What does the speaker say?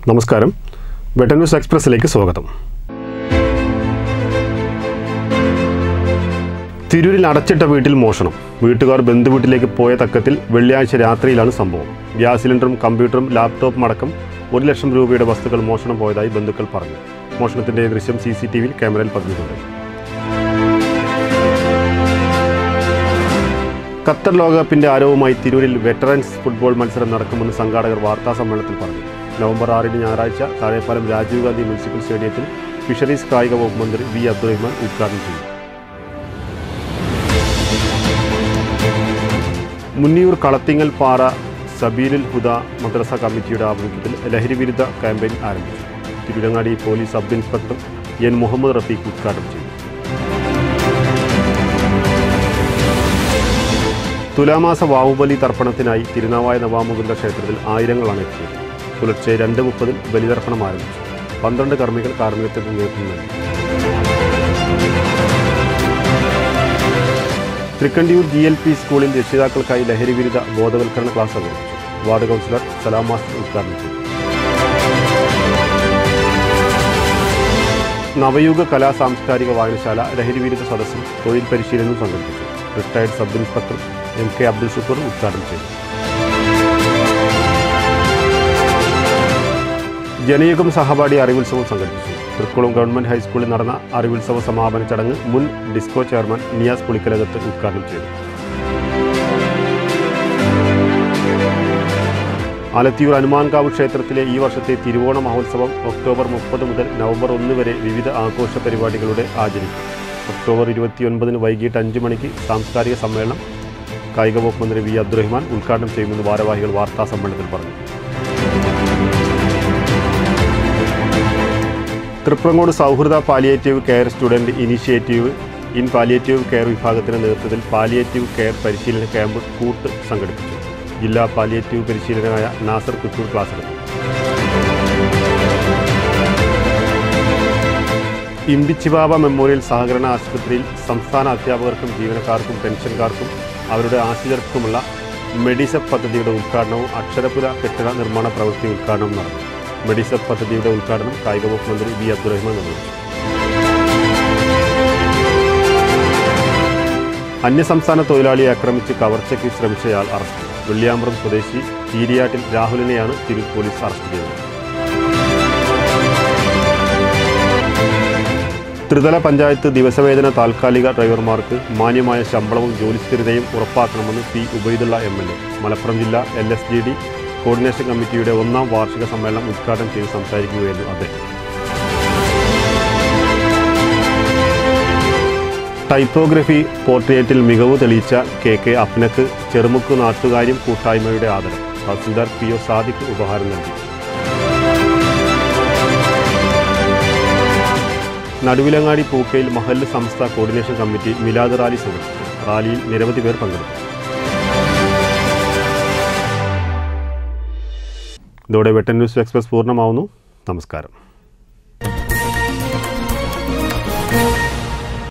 നമസ്കാരം വെട്ടൻ ന്യൂസ് എക്സ്പ്രസിലേക്ക് സ്വാഗതം തിരൂരിൽ അടച്ചിട്ട വീട്ടിൽ മോഷണം വീട്ടുകാർ ബന്ധുവീട്ടിലേക്ക് പോയ തക്കത്തിൽ വെള്ളിയാഴ്ച രാത്രിയിലാണ് സംഭവം ഗ്യാസ് സിലിണ്ടറും കമ്പ്യൂട്ടറും ലാപ്ടോപ്പും അടക്കം ഒരു ലക്ഷം രൂപയുടെ വസ്തുക്കൾ മോഷണം പോയതായി ബന്ധുക്കൾ പറഞ്ഞു മോഷണത്തിന്റെ ദൃശ്യം സി സി ടി വിയിൽ ക്യാമറയിൽ പതിഞ്ഞിട്ടുണ്ട് ഖത്തർ ലോകകപ്പിന്റെ ആരവവുമായി തിരൂരിൽ വെറ്ററൻസ് ഫുട്ബോൾ മത്സരം നടക്കുമെന്ന് സംഘാടകർ വാർത്താ സമ്മേളനത്തിൽ പറഞ്ഞു നവംബർ ആറിന് ഞായറാഴ്ച താഴെപ്പാലം രാജീവ് ഗാന്ധി മുനിസിപ്പൽ സ്റ്റേഡിയത്തിൽ ഫിഷറീസ് കായിക വകുപ്പ് മന്ത്രി വി അബ്ദുറഹ്മാൻ ഉദ്ഘാടനം ചെയ്തു മുന്നിയൂർ കളത്തിങ്ങൽ പാറ സബീലുൽ ഹുദ മദ്രസ കമ്മിറ്റിയുടെ ആഭിമുഖ്യത്തിൽ ലഹരി വിരുദ്ധ ക്യാമ്പയിൻ ആരംഭിച്ചു Thiruvarangadi police sub inspector N Muhammad Rafeeq ഉദ്ഘാടനം ചെയ്തു തുലാമാസ വാവുബലി തർപ്പണത്തിനായി തിരുനാവായ നവാമുകുന്ദ ക്ഷേത്രത്തിൽ ആയിരങ്ങളാണ് എത്തിയത് പുലർച്ചെ രണ്ട് മുപ്പതിൽ ബലിതർപ്പണം ആരംഭിച്ചു പന്ത്രണ്ട് കർമ്മികൾ കാർമ്മികത്തിന് നേതൃത്വം നൽകി തൃക്കണ്ടിയൂർ ജി എൽ പി സ്കൂളിൽ രക്ഷിതാക്കൾക്കായി ലഹരി വിരുദ്ധ ബോധവൽക്കരണ ക്ലാസ് സംഘടിപ്പിച്ചു വാർഡ് കൗൺസിലർ സലാം മാസ്റ്റർ ഉദ്ഘാടനം ചെയ്തു നവയുഗ കലാ സാംസ്കാരിക വായനശാല ലഹരി വിരുദ്ധ സദസ്സും തൊഴിൽ പരിശീലനവും സംഘടിപ്പിച്ചു retired sub inspector M K Abdul Shukoor ഉദ്ഘാടനം ചെയ്തു ജനയുഗം സഹപാഠി അറിവുത്സവം സംഘടിപ്പിച്ചു തൃക്കുളം ഗവൺമെന്റ് ഹൈസ്കൂളിൽ നടന്ന അറിവുത്സവ സമാപന ചടങ്ങ് മുൻ ഡിസ്കോ ചെയർമാൻ നിയാസ് പുളിക്കലകത്ത് ഉദ്ഘാടനം ചെയ്തു ആലത്തിയൂർ ഹനുമാൻകാവ് ക്ഷേത്രത്തിലെ ഈ വർഷത്തെ തിരുവോണ മഹോത്സവം ഒക്ടോബർ മുപ്പത് മുതൽ നവംബർ ഒന്ന് വരെ വിവിധ ആഘോഷ പരിപാടികളുടെ ആചരിക്കും ഒക്ടോബർ ഇരുപത്തിയൊൻപതിന് വൈകിട്ട് അഞ്ച് മണിക്ക് സാംസ്കാരിക സമ്മേളനം കായിക വകുപ്പ് മന്ത്രി വി അബ്ദുറഹ്മാൻ ഉദ്ഘാടനം ചെയ്യുമെന്ന് ഭാരവാഹികൾ വാർത്താ സമ്മേളനത്തിൽ പറഞ്ഞു തൃപ്രങ്ങോട് സൗഹൃദ palliative care student initiative in palliative care വിഭാഗത്തിന്റെ നേതൃത്വത്തിൽ പാലിയേറ്റീവ് കെയർ പരിശീലന ക്യാമ്പ് കൂട്ട് സംഘടിപ്പിച്ചു ജില്ലാ പാലിയേറ്റീവ് പരിശീലകനായ നാസർ കുറ്റൂർ ക്ലാസ് എടുത്തു ഇമ്പിച്ചിബാബ മെമ്മോറിയൽ സഹകരണ ആശുപത്രിയിൽ സംസ്ഥാന അധ്യാപകർക്കും ജീവനക്കാർക്കും പെൻഷൻകാർക്കും അവരുടെ ആശ്രിതർക്കുമുള്ള മെഡിസെപ് പദ്ധതിയുടെ ഉദ്ഘാടനവും അക്ഷരപുര കെട്ടിട നിർമ്മാണ പ്രവൃത്തി ഉദ്ഘാടനവും നടന്നു മെഡിസെപ് പദ്ധതിയുടെ ഉദ്ഘാടനം കായിക വകുപ്പ് മന്ത്രി വി അബ്ദുറഹ്മാൻ നിർവഹിച്ചു അന്യസംസ്ഥാന തൊഴിലാളിയെ ആക്രമിച്ച് കവർച്ചയ്ക്ക് ശ്രമിച്ചയാൾ അറസ്റ്റ് വെള്ളിയാമ്പ്രം സ്വദേശി ചീരിയാട്ടിൽ രാഹുലിനെയാണ് തിരൂർ പോലീസ് അറസ്റ്റ് ചെയ്തത് ത്രിതല പഞ്ചായത്ത് ദിവസവേതന താൽക്കാലിക ഡ്രൈവർമാർക്ക് മാന്യമായ ശമ്പളവും ജോലിസ്ഥിരതയും ഉറപ്പാക്കണമെന്ന് P Ubaidulla M L A Malappuram ജില്ലാ L S G D coordination കമ്മിറ്റിയുടെ ഒന്നാം വാർഷിക സമ്മേളനം ഉദ്ഘാടനം ചെയ്ത് സംസാരിക്കുകയായിരുന്നു അദ്ദേഹം ടൈപ്പോഗ്രഫി പോർട്രേറ്റിൽ മികവ് തെളിയിച്ച കെ കെ അപ്നക്ക് ചെറുമുക്ക് നാട്ടുകാര്യം കൂട്ടായ്മയുടെ ആദരം തഹസിൽദാർ പി ഒ സാദിഖ് ഉപഹാരം നൽകി നടുവിലങ്ങാടി പൂക്കയിൽ മഹല്ല് സംസ്ഥ കോർഡിനേഷൻ കമ്മിറ്റി മിലാദ് റാലി സംഘടിപ്പിച്ചു റാലിയിൽ നിരവധി പേർ പങ്കെടുത്തു ഇതോടെ വെട്ടൻ ന്യൂസ് എക്സ്പ്രസ് പൂർണ്ണമാവുന്നു നമസ്കാരം